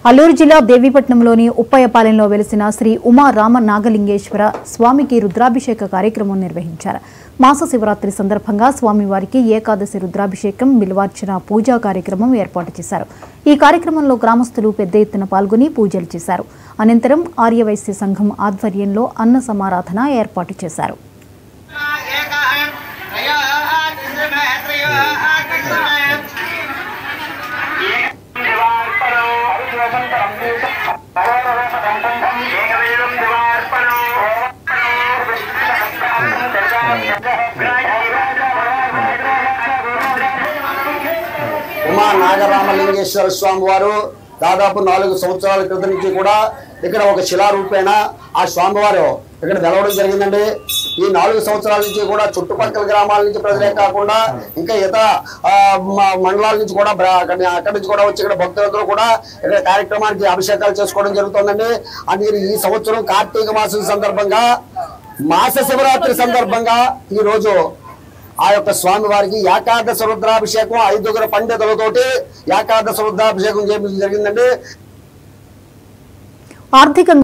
అల్లూరు జిల్లా దేవీపట్నంలోని ఉప్పయ్యపాలెంలో వెలిసిన శ్రీ ఉమా రామ నాగలింగేశ్వర స్వామికి రుద్రాభిషేక కార్యక్రమం నిర్వహించారు మాస శివరాత్రి సందర్భంగా స్వామివారికి ఏకాదశి రుద్రాభిషేకం బిల్వార్చన పూజా కార్యక్రమం ఏర్పాటు చేశారు ఈ కార్యక్రమంలో గ్రామస్తులు పెద్ద ఎత్తున పాల్గొని పూజలు చేశారు అనంతరం ఆర్యవైశ్య సంఘం ఆధ్వర్యంలో అన్న సమారాధన ఏర్పాటు చేశారు ఉమా నాగరామలింగేశ్వర స్వామి వారు దాదాపు నాలుగు సంవత్సరాల క్రితం నుంచి కూడా ఇక్కడ ఒక శిలారూపేణ ఆ స్వామివారు ఇక్కడ వెలవడం జరిగిందండి ఈ నాలుగు సంవత్సరాల నుంచి కూడా చుట్టుపక్కల గ్రామాల నుంచి ప్రజలే కాకుండా ఇంకా ఇతర ఆ, మ- మండలాల నుంచి కూడా బ్ర- అక్కడి అక్కడి నుంచి కూడా వచ్చి ఇక్కడ భక్తులందరూ కూడా ఇక్కడ కార్యక్రమానికి అభిషేకాలు చేసుకోవడం జరుగుతుందండి అందుకని ఈ సంవత్సరం కార్తీక మాసం సందర్భంగా మాస శివరాత్రి సందర్భంగా ఈ రోజు ఆ యొక్క స్వామి వారికి ఏకాదశ రుద్రాభిషేకం ఐదుగురు పండితులతోటి ఏకాదశ రుద్రాభిషేకం చేయించడం జరిగిందండి ఆర్థికంగా